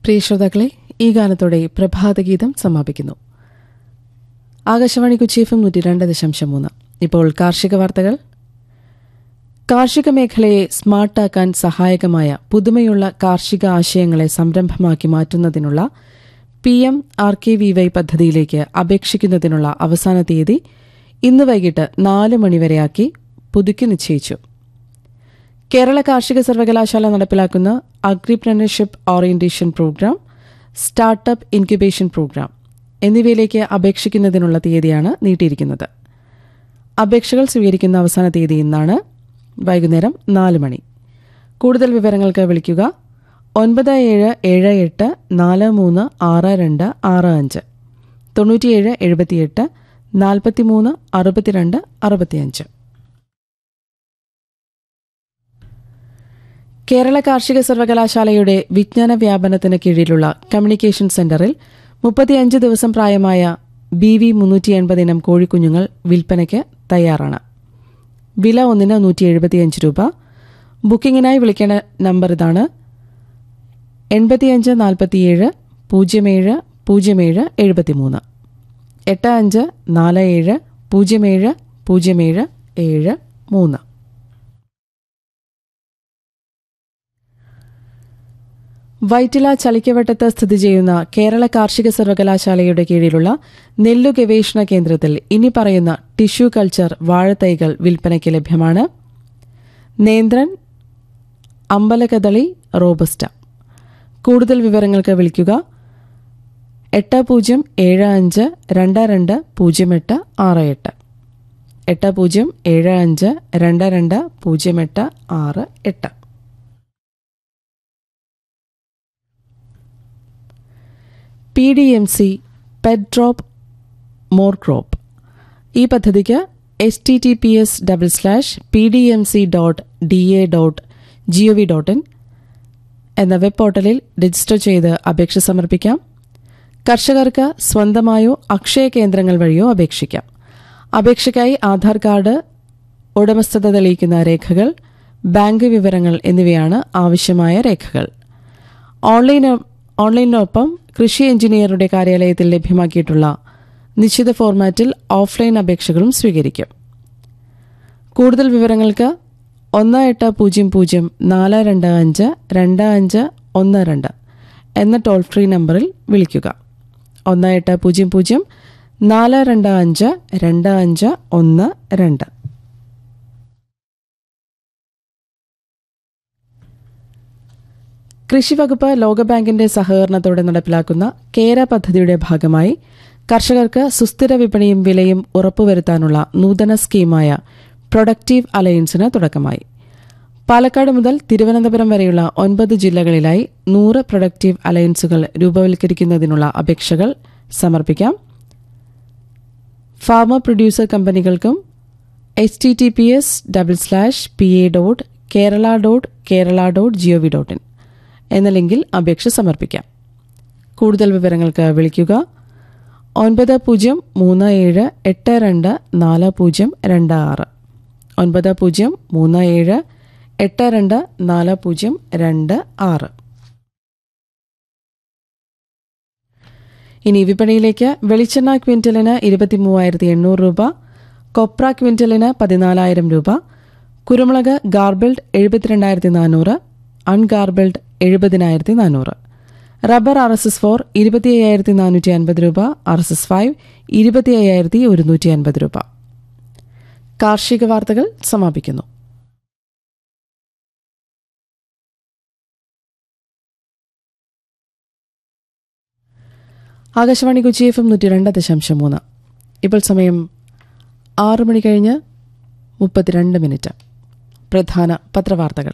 പ്രിയ ശ്രോതാക്കളെ ഈ ഗാനത്തോടെ പ്രഭാതഗീതം സമാപിക്കുന്നു ആകാശവാണി കൊച്ചി എഫ് എം നൂറ്റി രണ്ട് ദശാംശം മൂന്ന് ഇപ്പോൾ കാർഷിക വാർത്തകൾ കാർഷിക മേഖലയെ സ്മാർട്ടാക്കാൻ സഹായകമായ പുതുമയുള്ള കാർഷിക ആശയങ്ങളെ സംരംഭമാക്കി മാറ്റുന്നതിനുള്ള P M R K V Y പദ്ധതിയിലേക്ക് അപേക്ഷിക്കുന്നതിനുള്ള അവസാന തീയതി ഇന്ന് വൈകിട്ട് നാല് മണിവരെയാക്കി പുതുക്കി നിശ്ചയിച്ചു കേരള കാർഷിക സർവകലാശാല നടപ്പിലാക്കുന്ന agripreneurship orientation programme startup incubation programme എന്നിവയിലേക്ക് അപേക്ഷിക്കുന്നതിനുള്ള തീയതിയാണ് നീട്ടിയിരിക്കുന്നത് അപേക്ഷകൾ സ്വീകരിക്കുന്ന അവസാന തീയതി ഇന്നാണ് വൈകുന്നേരം നാല് മണി കൂടുതൽ വിവരങ്ങൾക്ക് വിളിക്കുക ഒൻപത് ഏഴ് ഏഴ് എട്ട് നാല് മൂന്ന് ആറ് രണ്ട് ആറ് അഞ്ച് തൊണ്ണൂറ്റിയേഴ് എഴുപത്തിയെട്ട് നാൽപ്പത്തിമൂന്ന് അറുപത്തിരണ്ട് അറുപത്തിയഞ്ച് കേരള കാർഷിക സർവകലാശാലയുടെ വിജ്ഞാന വ്യാപനത്തിന് കീഴിലുള്ള കമ്മ്യൂണിക്കേഷൻ സെന്ററിൽ മുപ്പത്തിയഞ്ച് ദിവസം പ്രായമായ ബി വി മുന്നൂറ്റി എൺപത് ഇനം കോഴിക്കുഞ്ഞുങ്ങൾ വിൽപ്പനയ്ക്ക് തയ്യാറാണ് വില ഒന്നിന് നൂറ്റി എഴുപത്തിയഞ്ച് രൂപ ബുക്കിംഗിനായി വിളിക്കേണ്ട നമ്പർ ഇതാണ് എൺപത്തിയഞ്ച് നാൽപ്പത്തിയേഴ് പൂജ്യം ഏഴ് പൂജ്യം ഏഴ് എഴുപത്തിമൂന്ന് എട്ട് അഞ്ച് നാല് ഏഴ് പൂജ്യം ഏഴ് പൂജ്യം ഏഴ് ഏഴ് മൂന്ന് വൈറ്റില ചളിക്കവട്ടത്ത് സ്ഥിതി ചെയ്യുന്ന കേരള കാർഷിക സർവകലാശാലയുടെ കീഴിലുള്ള നെല്ലു ഗവേഷണ കേന്ദ്രത്തിൽ ഇനി പറയുന്ന ടിഷ്യൂ കൾച്ചർ വാഴത്തൈകൾ വിൽപ്പനയ്ക്ക് ലഭ്യമാണ് നേന്ത്രൻ അമ്പലകദളി റോബസ്റ്റ കൂടുതൽ വിവരങ്ങൾക്ക് വിളിക്കുക എട്ട് പൂജ്യം ഏഴ് അഞ്ച് രണ്ട് രണ്ട് പൂജ്യം എട്ട് ആറ് എട്ട് എട്ട് പൂജ്യം ഏഴ് അഞ്ച് രണ്ട് രണ്ട് പൂജ്യം എട്ട് ആറ് എട്ട് P D M C per drop more crop ഈ പദ്ധതിക്ക് H T T P S double slash P D M C dot D A dot G O V dot in എന്ന വെബ് പോർട്ടലിൽ രജിസ്റ്റർ ചെയ്ത് അപേക്ഷ സമർപ്പിക്കാം കർഷകർക്ക് സ്വന്തമായോ അക്ഷയ കേന്ദ്രങ്ങൾ വഴിയോ അപേക്ഷിക്കാം അപേക്ഷയ്ക്കായി ആധാർ കാർഡ് ഉടമസ്ഥത തെളിയിക്കുന്ന രേഖകൾ ബാങ്ക് വിവരങ്ങൾ എന്നിവയാണ് ആവശ്യമായ രേഖകൾ ഓൺലൈൻ ഓൺലൈനിനൊപ്പം കൃഷി എഞ്ചിനീയറുടെ കാര്യാലയത്തിൽ ലഭ്യമാക്കിയിട്ടുള്ള നിശ്ചിത ഫോർമാറ്റിൽ ഓഫ്ലൈൻ അപേക്ഷകളും സ്വീകരിക്കും കൂടുതൽ വിവരങ്ങൾക്ക് ഒന്ന് എട്ട് പൂജ്യം പൂജ്യം നാല് രണ്ട് അഞ്ച് രണ്ട് അഞ്ച് ഒന്ന് രണ്ട് എന്ന ടോൾ ഫ്രീ നമ്പറിൽ വിളിക്കുക ഒന്ന് എട്ട് പൂജ്യം പൂജ്യം നാല് രണ്ട് അഞ്ച് രണ്ട് അഞ്ച് ഒന്ന് രണ്ട് കൃഷിവകുപ്പ് ലോകബാങ്കിന്റെ സഹകരണത്തോടെ നടപ്പിലാക്കുന്ന കേര പദ്ധതിയുടെ ഭാഗമായി കർഷകർക്ക് സുസ്ഥിര വിപണിയും വിലയും ഉറപ്പുവരുത്താനുള്ള നൂതന സ്കീമായ പ്രൊഡക്റ്റീവ് അലയൻസിന് തുടക്കമായി പാലക്കാട് മുതൽ തിരുവനന്തപുരം വരെയുള്ള ഒൻപത് ജില്ലകളിലായി നൂറ് പ്രൊഡക്റ്റീവ് അലയൻസുകൾ രൂപവൽക്കരിക്കുന്നതിനുള്ള അപേക്ഷകൾ സമർപ്പിക്കാം ഫാർമർ പ്രൊഡ്യൂസർ കമ്പനികൾക്കും H T T P S double slash P A dot Kerala dot Kerala dot G O V dot in എന്ന ലിങ്കിൽ അപേക്ഷ സമർപ്പിക്കാം കൂടുതൽ വിവരങ്ങൾക്ക് വിളിക്കുക ഒൻപത് പൂജ്യം മൂന്ന് ഏഴ് എട്ട് രണ്ട് നാല് പൂജ്യം രണ്ട് ആറ് ഒൻപത് പൂജ്യം മൂന്ന് ഏഴ് എട്ട് രണ്ട് നാല് പൂജ്യം രണ്ട് ആറ് ഇനി വിപണിയിലേക്ക് വെളിച്ചെണ്ണ ക്വിന്റലിന് ഇരുപത്തിമൂവായിരത്തി എണ്ണൂറ് രൂപ കൊപ്ര ക്വിന്റലിന് പതിനാലായിരം രൂപ കുരുമുളക് ഗാർബിൾഡ് എഴുപത്തിരണ്ടായിരത്തി നാനൂറ് അൺഗാർബിൾഡ് എഴുപതിനായിരത്തി നാനൂറ് rubber R S S four ഇരുപത്തി അയ്യായിരത്തി നാനൂറ്റി അൻപത് രൂപ ആർ എസ് എസ് ഫൈവ് ഇരുപത്തി അയ്യായിരത്തി ഒരുന്നൂറ്റി അൻപത് രൂപ കാർഷിക വാർത്തകൾ സമാപിക്കുന്നു ആകാശവാണി കൊച്ചി എഫ് എം നൂറ്റി രണ്ട് ദശാംശം മൂന്ന് ഇപ്പോൾ സമയം ആറ് മണി കഴിഞ്ഞ് മുപ്പത്തിരണ്ട് മിനിറ്റ് പ്രധാന പത്രവാർത്തകൾ